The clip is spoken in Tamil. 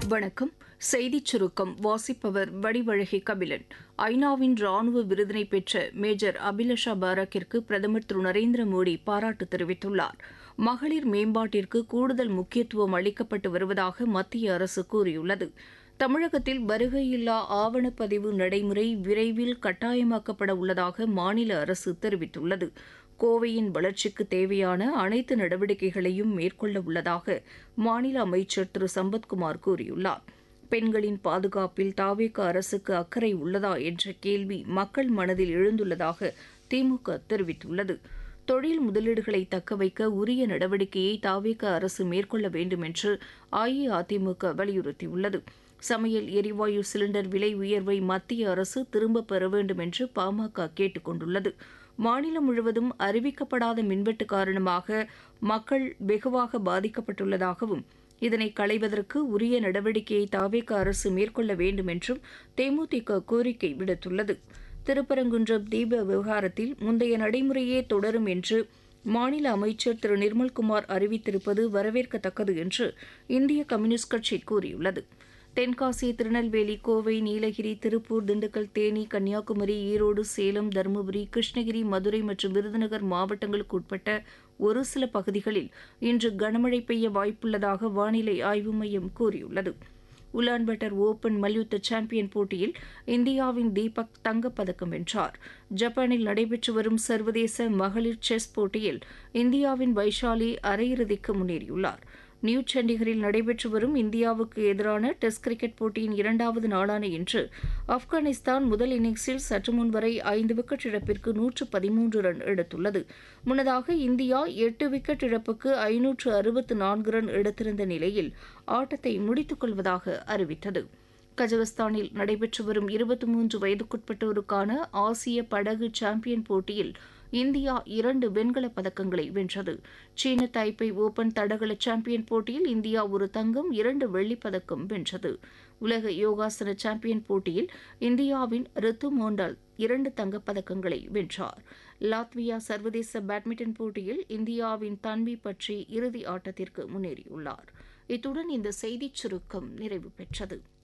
வணக்கம் செய்திச் சுருக்கம் வாசிப்பவர் வடிவழகி கபிலன் ஐநாவின் ராணுவ விருதினை பெற்ற மேஜர் அபிலஷா பாராக்கிற்கு பிரதமர் திரு நரேந்திர மோடி பாராட்டு தெரிவித்துள்ளார் மகளிர் மேம்பாட்டிற்கு கூடுதல் முக்கியத்துவம் அளிக்கப்பட்டு வருவதாக மத்திய அரசு கூறியுள்ளது தமிழகத்தில் வருகையில்லா ஆவணப்பதிவு நடைமுறை விரைவில் கட்டாயமாக்கப்பட உள்ளதாக மாநில அரசு தெரிவித்துள்ளது கோவையின் வளர்ச்சிக்கு தேவையான அனைத்து நடவடிக்கைகளையும் மேற்கொள்ள உள்ளதாக மாநில அமைச்சர் திரு சம்பத்குமார் கூறியுள்ளார் பெண்களின் பாதுகாப்பில் தாவேக அரசுக்கு அக்கறை உள்ளதா என்ற கேள்வி மக்கள் மனதில் எழுந்துள்ளதாக திமுக தெரிவித்துள்ளது தொழில் முதலீடுகளை தக்கவைக்க உரிய நடவடிக்கையை தாவேக அரசு மேற்கொள்ள வேண்டும் என்று அஇஅதிமுக வலியுறுத்தியுள்ளது சமையல் எரிவாயு சிலிண்டர் விலை உயர்வை மத்திய அரசு திரும்பப் பெற வேண்டும் என்று பாமக கேட்டுக் கொண்டுள்ளது மாநிலம் முழுவதும் அறிவிக்கப்படாத மின்வெட்டு காரணமாக மக்கள் வெகுவாக பாதிக்கப்பட்டுள்ளதாகவும் இதனை களைவதற்கு உரிய நடவடிக்கையை தாவேக அரசு மேற்கொள்ள வேண்டும் என்றும் தேமுதிக கோரிக்கை விடுத்துள்ளது திருப்பரங்குன்றம் தீப விவகாரத்தில் முந்தைய நடைமுறையே தொடரும் என்று மாநில அமைச்சர் திரு நிர்மல்குமார் அறிவித்திருப்பது வரவேற்கத்தக்கது என்று இந்திய கம்யூனிஸ்ட் கட்சி கூறியுள்ளது தென்காசி திருநெல்வேலி கோவை நீலகிரி திருப்பூர் திண்டுக்கல் தேனி கன்னியாகுமரி ஈரோடு சேலம் தருமபுரி கிருஷ்ணகிரி மதுரை மற்றும் விருதுநகர் மாவட்டங்களுக்கு உட்பட்ட ஒரு சில பகுதிகளில் இன்று கனமழை பெய்ய வாய்ப்புள்ளதாக வானிலை ஆய்வு மையம் கூறியுள்ளது உலான்பட்டர் ஓபன் மல்யுத்த சாம்பியன் போட்டியில் இந்தியாவின் தீபக் தங்கப்பதக்கம் வென்றார் ஜப்பானில் நடைபெற்று வரும் சர்வதேச மகளிர் செஸ் போட்டியில் இந்தியாவின் வைஷாலி அரையிறுதிக்கு முன்னேறியுள்ளார் நியூ சண்டிகரில் நடைபெற்று வரும் இந்தியாவுக்கு எதிரான டெஸ்ட் கிரிக்கெட் போட்டியின் இரண்டாவது நாளான இன்று ஆப்கானிஸ்தான் முதல் இன்னிங்ஸில் சற்று முன் வரை ஐந்து விக்கெட் இழப்பிற்கு நூற்று பதிமூன்று ரன் எடுத்துள்ளது முன்னதாக இந்தியா எட்டு விக்கெட் இழப்புக்கு ஐநூற்று அறுபத்து நான்கு ரன் எடுத்திருந்த நிலையில் ஆட்டத்தை முடித்துக் கொள்வதாக அறிவித்தது கஜகஸ்தானில் நடைபெற்று வரும் இருபத்தி மூன்று வயதுக்குட்பட்டோருக்கான ஆசிய படகு சாம்பியன் போட்டியில் இந்தியா இரண்டு வெண்கலப் பதக்கங்களை வென்றது சீன தைப்பை ஓபன் தடகள சாம்பியன் போட்டியில் இந்தியா ஒரு தங்கம் இரண்டு வெள்ளிப் பதக்கம் வென்றது உலக யோகாசன சாம்பியன் போட்டியில் இந்தியாவின் ரித்து மோண்டால் இரண்டு தங்கப்பதக்கங்களை வென்றார் லாத்வியா சர்வதேச பேட்மிண்டன் போட்டியில் இந்தியாவின் தன்வி பற்றி இறுதி ஆட்டத்திற்கு முன்னேறியுள்ளார் இத்துடன் இந்த செய்திச் சுருக்கம் நிறைவு பெற்றது